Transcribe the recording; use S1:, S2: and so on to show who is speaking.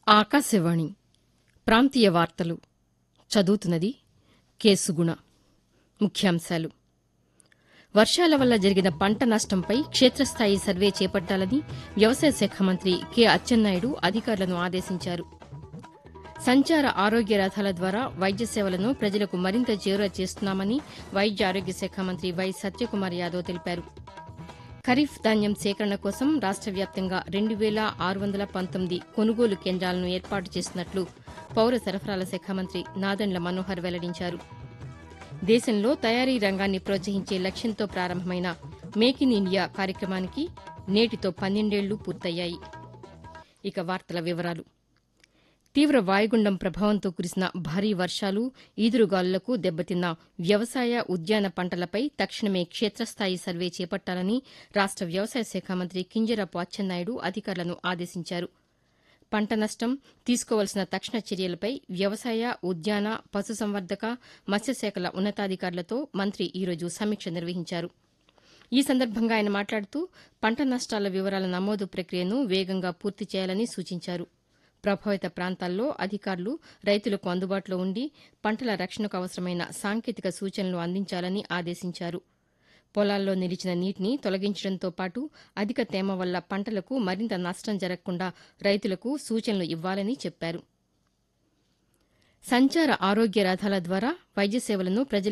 S1: ఆకాశవాణి ప్రాంతీయ వార్తలు చదువుతున్నది కేసుగుణ ముఖ్యాంశాలు వర్షాల వల్ల జరిగిన పంట నష్టంపై క్షేత్రస్థాయి సర్వే చేపట్టాలని వ్యవసాయ శాఖ మంత్రి కె అచ్చెన్నాయుడు అధికారులను ఆదేశించారు సంచార ఆరోగ్య రథాల ద్వారా వైద్య సేవలను ప్రజలకు మరింత చేరువ చేస్తున్నామని వైద్య ఆరోగ్య శాఖ మంత్రి వై సత్యకుమార్ యాదవ్ తెలిపారు ఖరీఫ్ ధాన్యం సేకరణ కోసం రాష్ట వ్యాప్తంగా రెండు వేల ఆరు వందల పంతొమ్మిది కొనుగోలు కేంద్రాలను ఏర్పాటు చేసినట్లు పౌర సరఫరాల శాఖ మంత్రి నాదెండ్ల మనోహర్ వెల్లడించారు దేశంలో తయారీ రంగాన్ని ప్రోత్సహించే లక్ష్యంతో ప్రారంభమైన మేక్ ఇన్ ఇండియా కార్యక్రమానికి నేటితో పన్నెండేళ్లు పూర్తయ్యాయి ఇక వార్తల వివరాలు తీవ్ర వాయుగుండం ప్రభావంతో కురిసిన భారీ వర్షాలు ఈదురుగాలులకు దెబ్బతిన్న వ్యవసాయ ఉద్యాన పంటలపై తక్షణమే క్షేత్రస్థాయి సర్వే చేపట్టాలని రాష్ట వ్యవసాయ శాఖ మంత్రి కింజరాపు అచ్చెన్నాయుడు అధికారులను ఆదేశించారు పంట నష్టం తీసుకోవాల్సిన తక్షణ చర్యలపై వ్యవసాయ ఉద్యాన పశుసంవర్ధక మత్స్యశాఖల ఉన్నతాధికారులతో మంత్రి ఈరోజు సమీక్ష నిర్వహించారు ఈ సందర్భంగా ఆయన మాట్లాడుతూ పంట నష్టాల వివరాల నమోదు ప్రక్రియను వేగంగా పూర్తి చేయాలని సూచించారు ప్రభావిత ప్రాంతాల్లో అధికారులు రైతులకు అందుబాటులో ఉండి పంటల రక్షణకు అవసరమైన సాంకేతిక సూచనలు అందించాలని ఆదేశించారు పొలాల్లో నిలిచిన నీటిని తొలగించడంతో పాటు అధిక తేమ వల్ల పంటలకు మరింత నష్టం జరగకుండా రైతులకు సూచనలు ఇవ్వాలని చెప్పారు సంచార ఆరోగ్య రథాల ద్వారా వైద్య సేవలను ప్రజలకు